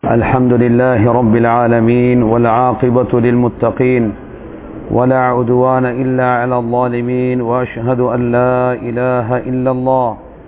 الحمد لله رب العالمين والعاقبة للمتقين ولا عدوان إلا على الظالمين وأشهد أن لا إله إلا الله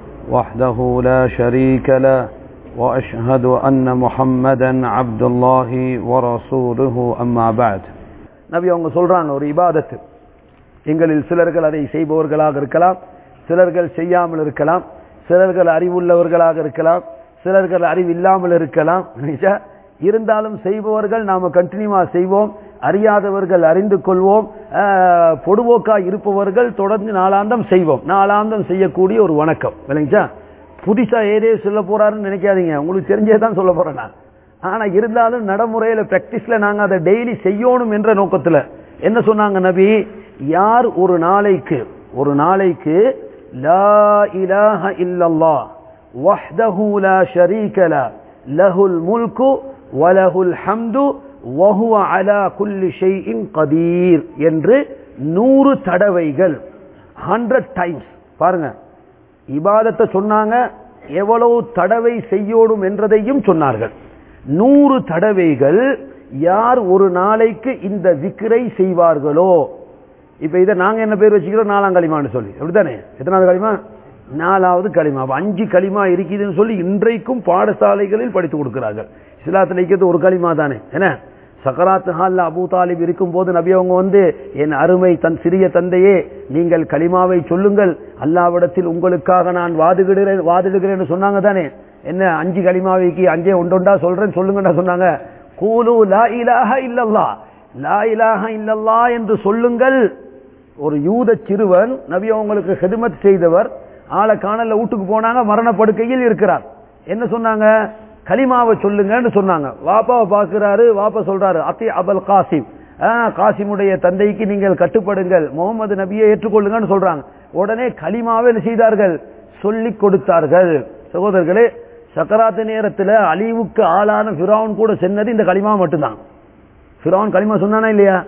وحده لا شريك له وأشهد أن محمدا عبد الله ورسوله أما بعد நபி அவங்க சொல்றாங்க ஒரு இபாதத்து எங்களில் சிலர்கள் அதை செய்பவர்களாக இருக்கலாம் சிலர்கள் செய்யாமல் இருக்கலாம் சிலர்கள் அறிவுள்ளவர்களாக இருக்கலாம் சிலர்கள் அறிவு இல்லாமல் இருக்கலாம் நினைச்சா? இருந்தாலும் செய்பவர்கள் நாம கண்டினியூவா செய்வோம் அறியாதவர்கள் அறிந்து கொள்வோம் ஆஹ், பொடுபோக்கா இருப்பவர்கள் தொடர்ந்து நாளாந்தம் செய்வோம் நாளாந்தம் செய்யக்கூடிய ஒரு வணக்கம் விளங்கிச்சா புதுசா ஏதே சொல்ல போறாருன்னு நினைக்காதீங்க உங்களுக்கு தெரிஞ்சே தான் சொல்ல போறேன் நான் ஆனா இருந்தாலும் நடைமுறையில பிராக்டிஸ்ல நாங்க அதை டெய்லி செய்யணும் என்ற நோக்கத்துல என்ன சொன்னாங்க நபி யார் ஒரு நாளைக்கு ஒரு நாளைக்கு லா இலாஹ இல்லல்லாஹ் வஹ்தஹு லா ஷரீக லா லஹுல் முல்கு வலஹுல் ஹம்து வஹுவ அலா குல்லி ஷைஇன் கதீர் என்று நூறு தடவைகள் ஹண்ட்ரட் டைம்ஸ் பாருங்க இபாதத்தை சொன்னாங்க எவ்வளவு தடவை செய்யணும் என்றதையும் சொன்னார்கள் நூறு தடவைகள் யார் ஒரு நாளைக்கு இந்த விக்கிரை செய்வார்களோ இப்ப இதை நாங்க என்ன பேர் வச்சுக்கிறோம் நாலாம் களிமான்னு சொல்லி அப்படித்தானே எத்தனாவது களிமா நாலாவது களிமா அப்ப அஞ்சு களிமா இருக்குதுன்னு சொல்லி இன்றைக்கும் பாடசாலைகளில் படித்து கொடுக்கிறார்கள் இஸ்லாத்தில் இருக்கிறது ஒரு களிமா தானே என்ன சக்கராத் ஹால்ல அபூ தாலிப் இருக்கும் போது நபி அவங்க வந்து என் அருமை தன் சிறிய தந்தையே நீங்கள் கலிமாவை சொல்லுங்கள் அல்லாவிடத்தில் உங்களுக்காக நான் வாதுகிறேன் வாதிடுகிறேன்னு சொன்னாங்க தானே என்ன அஞ்சு கலிமாவைக்கு அஞ்சே ஒன்றொண்டா சொல்றேன் சொல்லுங்கடா சொன்னாங்க கூலு லா இலாஹ இல்லல்லா லா இலாஹ இல்லல்லா என்று சொல்லுங்கள் ஒரு யூத சிறுவன் நபி அவங்களுக்கு ஹிதமத் செய்தவர் ஆளை காணல வீட்டுக்கு போனாங்க மரணப்படுக்கையில் இருக்கிறார் என்ன சொன்னாங்க கலிமாவை சொல்லுங்கன்னு சொன்னாங்க வாப்பாவை பார்க்கிறாரு வாப்பா சொல்றாரு அத்தி அபல் காசிம் ஆ, காசிமுடைய தந்தைக்கு நீங்கள் கட்டுப்படுங்கள் முகமது நபியை ஏற்றுக்கொள்ளுங்கன்னு சொல்றாங்க உடனே கலிமாவை என்ன செய்தார்கள் சொல்லிக் கொடுத்தார்கள் சகோதரர்களே சக்கராத்து நேரத்தில் அழிவுக்கு ஆளான ஃபிரௌன் கூட சென்னது இந்த களிமா மட்டும்தான் ஃபிரௌன் களிமா சொன்னானா இல்லையா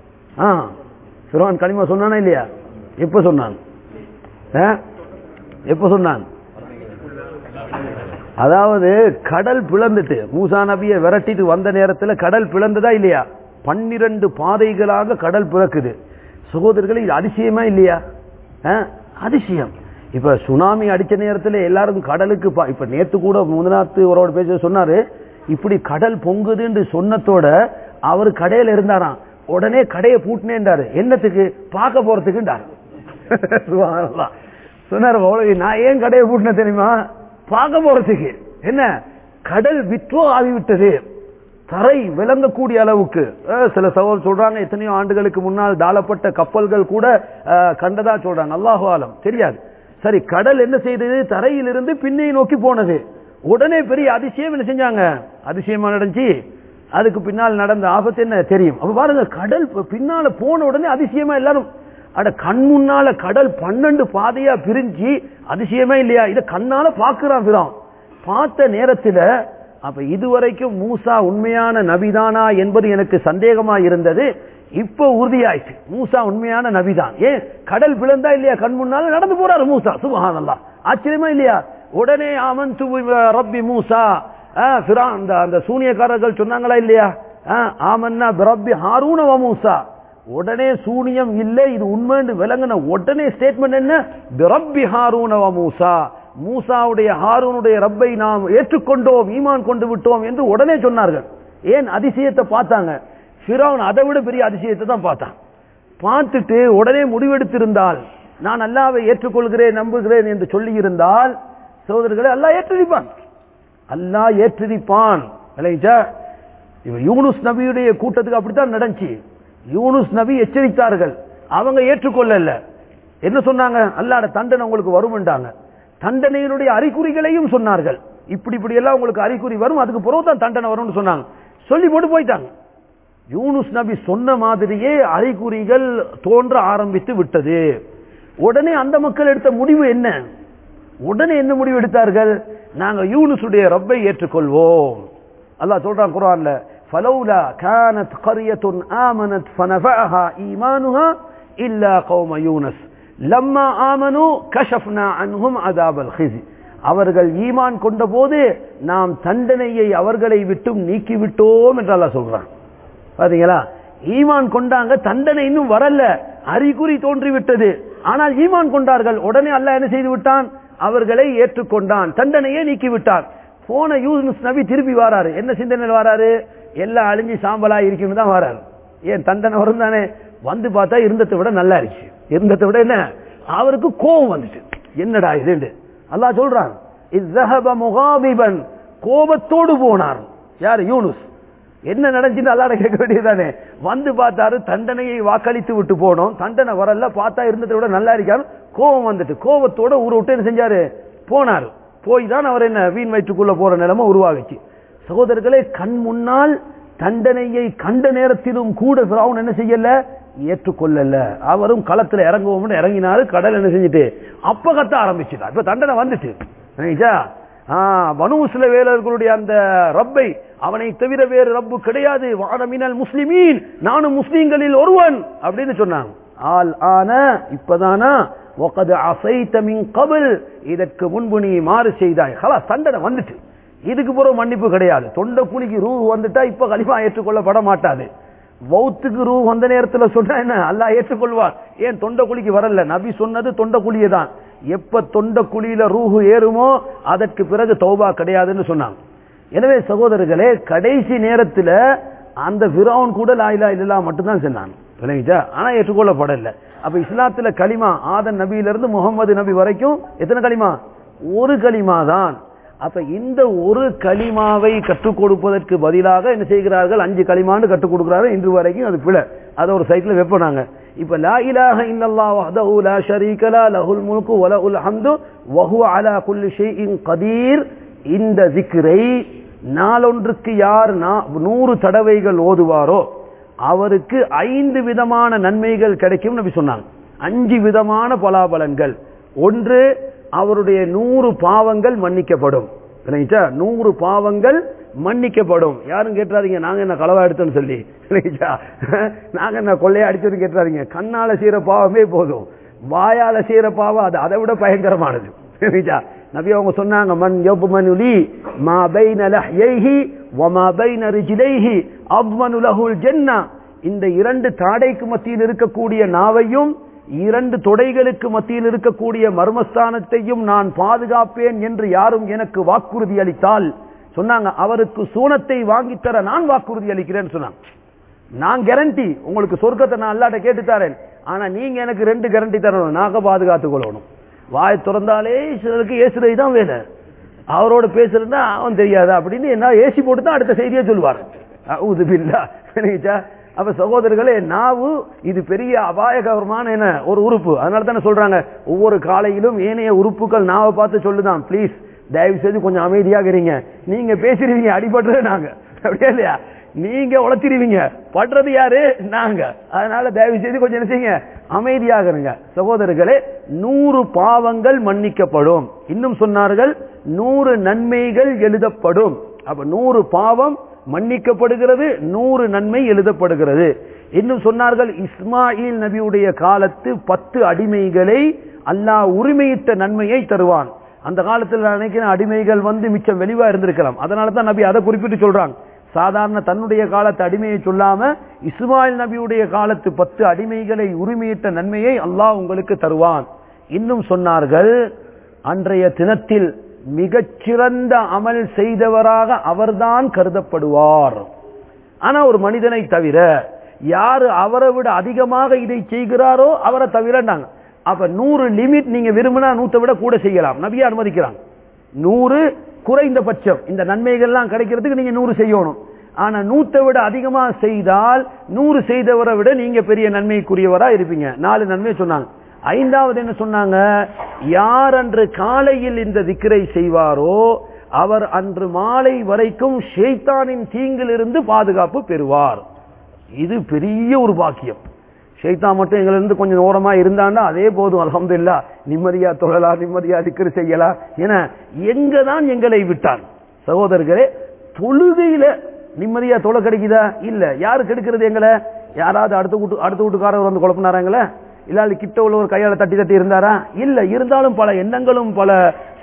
ஆ ஃபிரௌன் களிமா சொன்னானா இல்லையா எப்ப சொன்னான் ஆ? எப்ப சொன்னான் அதாவது கடல் பிளந்துட்டு மூசா நபியை விரட்டிட்டு வந்த நேரத்தில் கடல் பிளந்ததா இல்லையா பன்னிரண்டு பாதைகளாக கடல் பிறக்குது சகோதரர்களே இது அதிசயமா இல்லையா ஆ? அதிசயம் இப்ப சுனாமி அடிச்ச நேரத்தில் எல்லாரும் கடலுக்கு பா- இப்ப நேத்து கூட முதநாத்து அவரோட பேச சொன்னாரு இப்படி கடல் பொங்குதுன்னு சொன்னதோட அவர் கடையில இருந்தாராம் உடனே கடையை பூட்டினேன்டாரு என்னத்துக்கு பார்க்க போறதுக்குண்டாரு சுப்ஹானல்லாஹ். சொன்னாரு மௌலவி நான் ஏன் கடையை பூட்டின தெரியுமா பார்க்க போறதுக்கு என்ன கடல் விற்றோ ஆகிவிட்டது தரை விளங்கக்கூடிய அளவுக்கு அஹ், சில சகோதரர் சொல்றாங்க எத்தனையோ ஆண்டுகளுக்கு முன்னால் தாளப்பட்ட கப்பல்கள் கூட அஹ், கண்டதா சொல்றாங்க அல்லாஹு ஆலம் தெரியாது சரி கடல் என்ன செய்தது தரையிலிருந்து பின்னை நோக்கி போனது உடனே பெரிய அதிசயம் என்ன செஞ்சாங்க அதிசயமா நடந்துச்சு அதுக்கு பின்னால் நடந்த ஆபத்து என்ன தெரியும் அப்ப பாருங்க கடல் ப- பின்னால போன உடனே அதிசயமா எல்லாரும் அட கண் முன்னால கடல் பன்னெண்டு பாதையா பிரிஞ்சு அதிசயமே இல்லையா இத கண்ணால பாக்குறான் பிறான் பார்த்த நேரத்துல அப்ப இதுவரைக்கும் மூசா உண்மையான நபிதானா என்பது எனக்கு சந்தேகமா இருந்தது இப்ப உறுதியாயிட்டு மூசா உண்மையான நபிதான் ஏன் கடல் பிளந்தா இல்லையா கண் முன்னால நடந்து போறாரு மூசா சுபஹானல்லாஹ் ஆச்சரியமா இல்லையா உடனே ஆமன் ரப்பி மூசா ஆ, ஃபிரா- அந்த அந்த சூனியக்காரர்கள் சொன்னாங்களா இல்லையா ஆ, ஆமன்னா பிரப்பி ஹாரூன வ மூசா உடனே சூனியம் இல்லை இது உண்மைன்னு விளங்கின உடனே ஸ்டேட்மெண்ட் என்ன பிரப்பி ஹாரூன வ மூசா மூசாவுடைய ஹாரூனுடைய ரப்பை நாம் ஏற்றுக்கொண்டோம் ஈமான் கொண்டு விட்டோம் என்று உடனே சொன்னார்கள் ஏன் அதிசயத்தை பார்த்தாங்க ஃபிரௌன் அதை விட பெரிய அதிசயத்தை தான் பார்த்தான் பார்த்துட்டு உடனே முடிவெடுத்திருந்தால் நான் அல்லாவை ஏற்றுக்கொள்கிறேன் நம்புகிறேன் என்று சொல்லி இருந்தால் சகோதரர்களை அல்லாஹ் ஏற்றிருப்பான் அல்லாஹ் ஏற்றிருப்பான் விளைச்சா இவ யூனுஸ் நபியுடைய கூட்டத்துக்கு அப்படித்தான் நடந்துச்சு யூனுஸ் நபி எச்சரித்தார்கள் அவங்க ஏற்றுக்கொள்ளல என்ன சொன்னாங்க அல்லாட தண்டனை உங்களுக்கு வரும்ன்றாங்க தண்டனையினுடைய அறிகுறிகளையும் சொன்னார்கள் இப்படி இப்படி எல்லாம் உங்களுக்கு அறிகுறி வரும் அதுக்கு பிறகு தான் தண்டனை வரும்னு சொன்னாங்க சொல்லி போட்டு போயிட்டாங்க யூனுஸ் நபி சொன்ன மாதிரியே அறிகுறிகள் தோன்ற ஆரம்பித்து விட்டது உடனே அந்த மக்கள் எடுத்த முடிவு என்ன உடனே என்ன முடிவு எடுத்தார்கள் நாங்க யூனுசுடைய ரப்பை ஏற்றுக்கொள்வோம் அல்லாஹ் சொல்றான் குர்ஆன்ல فلولا كانت قرية آمنت فنفعها إيمانها إلا قوم يونس لما آمنوا كشفنا عنهم عذاب الخزي அவர்கள் ஈமான் கொண்ட போது நாம் தண்டனையை அவர்களை விட்டும் நீக்கிவிட்டோம் என்று அல்லாஹ் சொல்றான் பாத்தீங்களா ஈமான் கொண்டாங்க தண்டனை இன்னும் வரல அறிகுறி தோன்றிவிட்டது ஆனால் ஈமான் கொண்டார்கள் உடனே அல்லாஹ் என்ன செய்து விட்டான் அவர்களை ஏற்றுக்கொண்டான் தண்டனையே நீக்கி விட்டான் போன யூஸ் நபி திருப்பி வாராரு என்ன சிந்தனையில் வாராரு எல்லாம் அழிஞ்சு சாம்பலா இருக்கணும் தான் வாராரு ஏன் தண்டனை வரும் தானே வந்து பார்த்தா இருந்ததை விட நல்லா இருந்துச்சு இருந்ததை விட என்ன அவருக்கு கோபம் வந்துச்சு என்னடா இது அல்லாஹ் சொல்றான் இஸ்ஸஹப முகாபிபன் கோபத்தோடு போனார் யார் யூனுஸ் என்ன நடந்துச்சு அல்லாட கேட்க வேண்டியதானே வந்து பார்த்தாரு தண்டனையை வாக்களித்து விட்டு போனோம் தண்டனை வரல பார்த்தா இருந்ததை விட நல்லா இருக்காரு கோபம் வந்துட்டு கோபத்தோட ஊரை விட்டு என்ன செஞ்சாரு போனார் போய் தான் அவர் என்ன வீண் வயிற்றுக்குள்ள போற நிலைமை உருவாகுச்சு சகோதரர்களே கண் முன்னால் தண்டனையை கண்ட நேரத்திலும் கூட பிராவுன் என்ன செய்யல ஏற்றுக்கொள்ளல அவரும் களத்துல இறங்குவோம்னு இறங்கினாரு கடல் என்ன செஞ்சுட்டு அப்ப கத்த ஆரம்பிச்சுட்டா இப்ப தண்டனை வந்துட்டு நினைச்சா பனு சில வேலர்களுடைய அந்த ரப்பை அவனை தவிர வேறு ரப்பு கிடையாது வானமினல் முஸ்லிமீன் நானும் முஸ்லீம்களில் ஒருவன் அப்படின்னு சொன்னாங்க ஆல் ஆன இப்பதானா ஒகது அசைத்த மின் கபில் இதற்கு முன்பு நீ மாறு செய்தாய் ஹலா தண்டனை வந்துட்டு இதுக்கு பிறகு மன்னிப்பு கிடையாது தொண்டை குழிக்கு ரூ வந்துட்டா இப்ப கலிமா ஏற்றுக்கொள்ளப்பட மாட்டாது வௌத்துக்கு ரூ வந்த நேரத்தில் சொன்னா என்ன அல்லா ஏற்றுக்கொள்வார் ஏன் தொண்டை குழிக்கு வரல நபி சொன்னது தொண்டை குழியை தான் எப்ப தொண்ட குழியில ரூஹு ஏறுமோ அதற்கு பிறகு தௌபா கிடையாதுன்னு சொன்னாங்க எனவே சகோதரர்களே கடைசி நேரத்தில் அந்த விராவன் கூட லாயிலா இல்லா மட்டும்தான் சொன்னான் விளங்கிச்சா ஆனா ஏற்றுக்கொள்ளப்படல அப்ப இஸ்லாத்துல களிமா ஆதன் நபியிலிருந்து முகமது நபி வரைக்கும் எத்தனை களிமா ஒரு களிமா தான் அப்ப இந்த ஒரு களிமாவை கற்றுக் கொடுப்பதற்கு பதிலாக என்ன செய்கிறார்கள் அஞ்சு களிமான்னு கற்றுக் கொடுக்கிறார்கள் இன்று வரைக்கும் அது பிழை அதை ஒரு சைட்ல வைப்பனாங்க இப்ப லா இலாஹ இல்லல்லா வஹ்தஹு லா ஷரீக லா லஹுல் முல்கு வ லஹுல் ஹம்து வ ஹுவ அலா குல்லி ஷைஇன் கதீர் இந்த zikரை நாளொன்றுக்கு யார் நூறு தடவைகள் ஓதுவாரோ அவருக்கு ஐந்து விதமான நன்மைகள் கிடைக்கும் நபி சொன்னாங்க அஞ்சு விதமான பலாபலன்கள் ஒன்று அவருடைய நூறு பாவங்கள் மன்னிக்கப்படும் நூறு பாவங்கள் மன்னிக்கப்படும் யாரும் கேட்டாதீங்க நாங்க என்ன களவா எடுத்தோம்னு சொல்லி நாங்க என்ன கொள்ளையா அடிச்சோன்னு கேட்டாதீங்க கண்ணால செய்யற பாவமே போதும் வாயால செய்யற பாவம் அது அதை விட பயங்கரமானது நபி அவங்க சொன்னாங்க மன் யப்மனுலி மா பைன லஹ்யைஹி வ மா பைன ரிஜ்லைஹி அப்மனு லஹுல் ஜன்னah இந்த இரண்டு தாடைக்கு மத்தியில் இருக்கக்கூடிய நாவையும் இரண்டு தொடைகளுக்கு மத்தியில் இருக்கக்கூடிய மர்மஸ்தானத்தையும் நான் பாதுகாப்பேன் என்று யாரும் எனக்கு வாக்குறுதி அளித்தால் சொன்னாங்க அவருக்கு சூனத்தை வாங்கித்தர நான் வாக்குறுதி அளிக்கிறேன் சொன்னாங்க நான் கேரண்டி உங்களுக்கு சொர்க்கத்தை நான் அல்லாட்ட கேட்டு தரேன் ஆனா நீங்க எனக்கு ரெண்டு கேரண்டி தரணும் நாங்க பாதுகாத்துக் கொள்ளணும் வாய் திறந்தாலே சிலருக்கு ஏசுறது தான் வேலை அவரோட பேசுறதுனா அவன் தெரியாதா அப்படின்னு என்ன ஏசி போட்டு தான் அடுத்த செய்தியை சொல்லுவார் உதுபில்லா அப்ப சகோதரர்களே நாவு இது பெரிய அபாயகரமான என்ன ஒரு உறுப்பு அதனால தானே சொல்றாங்க ஒவ்வொரு காலையிலும் ஏனைய உறுப்புகள் நாவை பார்த்து சொல்லுதான் ப்ளீஸ் தயவு செய்து கொஞ்சம் அமைதியாக இருங்க நீங்க பேசிடுவீங்க அடிபடுறது நாங்க அப்படியா இல்லையா நீங்க உழைச்சிருவீங்க படுறது யாரு நாங்க அதனால தயவு செய்து கொஞ்சம் என்ன செய்யுங்க அமைதியாக இருங்க சகோதரர்களே நூறு பாவங்கள் மன்னிக்கப்படும் இன்னும் சொன்னார்கள் நூறு நன்மைகள் எழுதப்படும் அப்ப நூறு பாவம் மன்னிக்கப்படுகிறது நூறு நன்மை எழுதப்படுகிறது இன்னும் சொன்னார்கள் இஸ்மாயில் நபியுடைய காலத்து பத்து அடிமைகளை அல்லாஹ் உரிமையிட்ட நன்மையை தருவான் அந்த காலத்தில் நான் நினைக்கிறேன் அடிமைகள் வந்து மிச்சம் வெளிவா இருந்திருக்கலாம் அதனால தான் நபி அதை குறிப்பிட்டு சொல்றாங்க சாதாரண தன்னுடைய காலத்து அடிமையை சொல்லாம இஸ்மாயில் நபியுடைய காலத்து பத்து அடிமைகளை உரிமையிட்ட நன்மையை அல்லாஹ் உங்களுக்கு தருவான் இன்னும் சொன்னார்கள் அன்றைய தினத்தில் மிகச்சிறந்த அமல் செய்தவராக அவர்தான் கருதப்படுவார் ஆனா ஒரு மனிதனை தவிர யாரு அவரை விட அதிகமாக இதை செய்கிறாரோ அவரை தவிரண்டாங்க அப்ப நூறு லிமிட் நீங்க விரும்பினா நூத்தை விட கூட செய்யலாம் நபியா அனுமதிக்கிறாங்க நூறு குறைந்தபட்சம் இந்த நன்மைகள்லாம் கிடைக்கிறதுக்கு நீங்க நூறு செய்யணும் ஆனா நூத்தை விட அதிகமா செய்தால் நூறு செய்தவரை விட நீங்க பெரிய நன்மைக்குரியவரா இருப்பீங்க நாலு நன்மை சொன்னாங்க ஐந்தாவது என்ன சொன்னாங்க யார் அன்று காலையில் இந்த திக்கரை செய்வாரோ அவர் அன்று மாலை வரைக்கும் ஷெய்தானின் தீங்கிலிருந்து பாதுகாப்பு பெறுவார் இது பெரிய ஒரு பாக்கியம் ஷைத்தா மட்டும் எங்களை இருந்து கொஞ்சம் ஓரமா இருந்தாண்டா அதே போதும் அலமதுல்லா நிம்மதியா தொழலாம் நிம்மதியா திக்கரு செய்யலாம் என எங்க தான் எங்களை விட்டான் சகோதரர்களே தொழுகையில நிம்மதியா தொலை கிடைக்குதா இல்ல யாரு கெடுக்கிறது எங்களை யாராவது அடுத்த வீட்டு அடுத்த வீட்டுக்காரர் வந்து குழப்பினாராங்களே இல்லாது கிட்ட உள்ள ஒரு கையால தட்டி தட்டி இருந்தாரா இல்ல இருந்தாலும் பல எண்ணங்களும் பல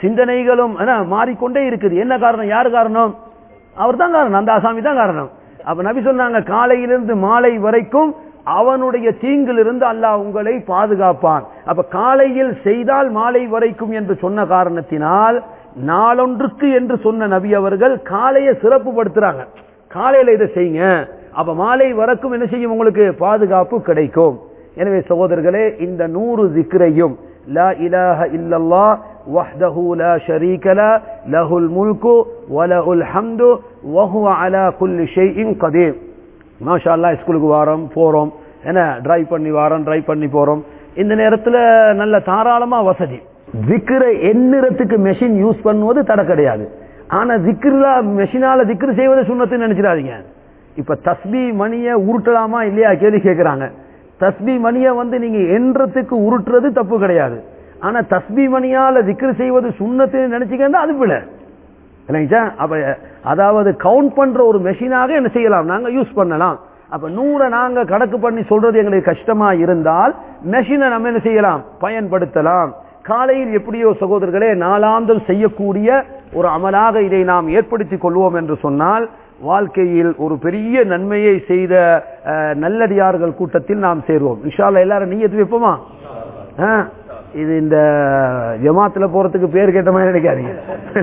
சிந்தனைகளும் என்ன, மாறிக்கொண்டே இருக்குது என்ன காரணம் யாரு காரணம் அவர் தான் காரணம் அந்த ஆசாமி தான் காரணம் அப்ப நபி சொன்னாங்க காலையிலிருந்து மாலை வரைக்கும் அவனுடைய தீங்கிலிருந்து அல்லாஹ் உங்களை பாதுகாப்பான் அப்ப காலையில் செய்தால் மாலை வரைக்கும் என்று சொன்ன காரணத்தினால் நாளொன்றுக்கு என்று சொன்ன நபி அவர்கள் காலையை சிறப்புப்படுத்துறாங்க காலையில இதை செய்யுங்க அப்ப மாலை வரைக்கும் என்ன செய்யும் உங்களுக்கு பாதுகாப்பு கிடைக்கும் எனவே சகோதரர்களே இந்த நூறு திக்ரையும் லா இலாஹ இல்லல்லாஹ் வஹ்தஹு லா ஷரீக லா லஹுல் முல்கு வலஹுல் ஹம்து வஹுவ அலா குல்லி ஷைஇன் கதீர் மாஷா அல்லாஹ் ஸ்கூலுக்கு வாரோம் போறோம் என்ன டிரைவ் பண்ணி வாரோம் டிரைவ் பண்ணி போறோம் இந்த நேரத்துல நல்ல தாராளமா வசதி திக்ர எண்ணிறத்துக்கு மெஷின் யூஸ் பண்ணுவது தடை கிடையாது ஆனா திக்ருலா மெஷினால திக்ரு செய்வது சுண்ணத்துன்னு நினைச்சிடாதீங்க இப்ப தஸ்பி மணியை உருட்டலாமா இல்லையா கேள்வி கேட்கிறாங்க தஸ்பி மணியை வந்து நீங்க எண்றதுக்கு உருட்டுறது தப்பு கிடையாது ஆனா தஸ்பி மணியால திக்ரு செய்வது சுண்ணத்துன்னு நினைச்சீங்கன்னா அது பிள்ளை இல்லைங்களா அப்ப அதாவது கவுண்ட் பண்ற ஒரு மெஷினாக என்ன செய்யலாம் நாங்க யூஸ் பண்ணலாம் அப்ப நூறை நாங்க கணக்கு பண்ணி சொல்றது எங்களுக்கு கஷ்டமா இருந்தால் மெஷினை நம்ம என்ன செய்யலாம் பயன்படுத்தலாம் காலையில் எப்படியோ சகோதரர்களே நாளாந்தம் செய்யக்கூடிய ஒரு அமலாக இதை நாம் ஏற்படுத்திக் கொள்வோம் என்று சொன்னால் வாழ்க்கையில் ஒரு பெரிய நன்மையை செய்த அஹ், நல்லடியார்கள் கூட்டத்தில் நாம் சேர்வோம் இன்ஷால்ல எல்லாரும் நீயத்து வைப்போமா ஆ, இது இந்த ஜமாத்துல போறதுக்கு பேர் கேட்ட மாதிரி நினைக்காதீங்க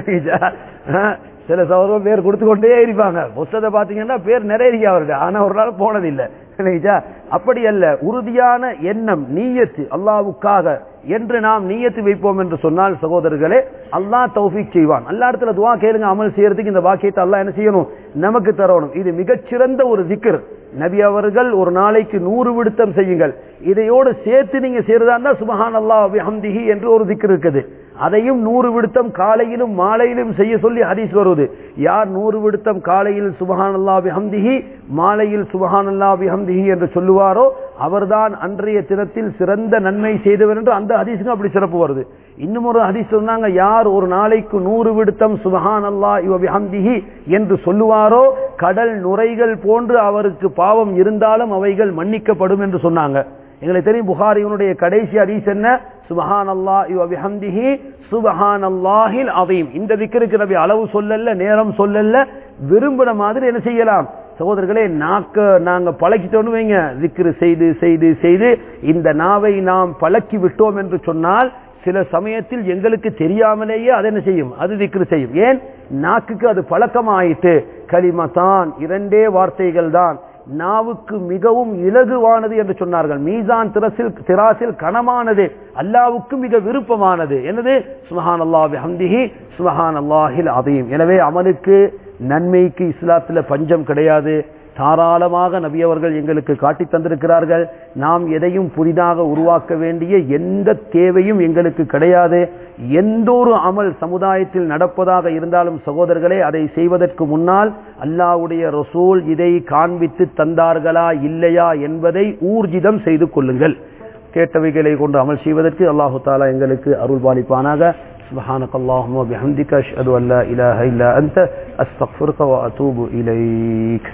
ஆ, சில சகோதரர்கள் பேர் கொடுத்து கொண்டே இருப்பாங்க புத்தகத்தை பாத்தீங்கன்னா பேர் நிறைய இருக்கு அவர்கிட்ட ஆனா ஒரு நாள் போனதில்லை நினைச்சா அப்படி அல்ல உறுதியான எண்ணம் நீயத்து அல்லாவுக்காக என்று நாம் நீயத்து வைப்போம் என்று சொன்னால் சகோதரர்களே அல்லாஹ் தௌஃபீக் செய்வான் அல்லா இடத்துல துவா கேளுங்க அமல் செய்யறதுக்கு இந்த பாக்கியத்தை அல்லாஹ் என்ன செய்யணும் நமக்கு தரணும் இது மிகச்சிறந்த ஒரு திக்ர் நபி அவர்கள் ஒரு நாளைக்கு நூறு விடுத்தம் செய்யுங்கள் இதையோடு சேர்த்து நீங்க செய்யறதா இருந்தா சுபஹான் அல்லாஹ் ஹம்திஹி என்று ஒரு திக்ர் இருக்குது அதையும் நூறு விடுத்தம் காலையிலும் மாலையிலும் செய்ய சொல்லி ஹதீஸ் வருவது யார் நூறு விடுத்தம் காலையில் சுபஹான் அல்லாஹ் ஹம்திஹி மாலையில் சுபஹான் அல்லாஹ் ஹம்திஹி என்று சொல்லுவாரோ அவர்தான் அன்றைய தினத்தில் சிறந்த நன்மை செய்தவர் என்று அந்த ஹதீஸுக்கும் அப்படி சிறப்பு வருது இன்னும் ஒரு ஹதீஸ் சொன்னாங்க யார் ஒரு நாளைக்கு நூறு விடுத்தம் சுபஹான் அல்லாஹ் ஹம்திஹி என்று சொல்லுவாரோ கடல் நுரைகள் போன்று அவருக்கு பாவம் இருந்தாலும் அவைகள் மன்னிக்கப்படும் என்று சொன்னாங்க எங்களுக்கு தெரியும் புகாரியினுடைய கடைசி ஹதீஸ் என்ன சுபஹான் அல்லாஹ் அபிஹம்திஹி சுபஹான் அல்லாஹில் அதீம் இந்த விக்கிற்கு நபி அளவு சொல்லல நேரம் சொல்லல விரும்பின மாதிரி என்ன செய்யலாம் சகோதரர்களே நாக்க நாங்க பழக்கிட்டோன்னு வைங்க திக்ரு செய்து செய்து செய்து இந்த நாவை நாம் பழக்கி விட்டோம் என்று சொன்னால் சில சமயத்தில் எங்களுக்கு தெரியாமலேயே அது என்ன செய்யும் அது திக்ரு செய்யும் ஏன் நாக்குக்கு அது பழக்கமாயிட்டு கலிமதான் இரண்டே வார்த்தைகள் தான் நாவுக்கு மிகவும் இலகுவானது என்று சொன்னார்கள் மீசான் திரசில் திராசில் கனமானது அல்லாவுக்கு மிக விருப்பமானது என்னது சுமஹான் அல்லாஹ் ஹம்திஹி சுமஹான் அல்லாஹில் அதையும் எனவே அமலுக்கு நன்மைக்கு இஸ்லாத்துல பஞ்சம் கிடையாது தாராளமாக நபி அவர்கள் எங்களுக்கு காட்டி தந்திருக்கிறார்கள் நாம் எதையும் புதிதாக உருவாக்க வேண்டிய எந்த தேவையும் எங்களுக்கு கிடையாது எந்த ஒரு அமல் சமுதாயத்தில் நடப்பதாக இருந்தாலும் சகோதரர்களே அதை செய்வதற்கு முன்னால் அல்லாவுடைய ரசூல் இதை காண்பித்து தந்தார்களா இல்லையா என்பதை ஊர்ஜிதம் செய்து கொள்ளுங்கள் கேட்டவைகளை கொண்டு அமல் செய்வதற்கு அல்லாஹு தாலா எங்களுக்கு அருள் பாலிப்பானாக سبحانك اللهم وبحمدك أشهد أن لا إله إلا أنت أستغفرك وأتوب إليك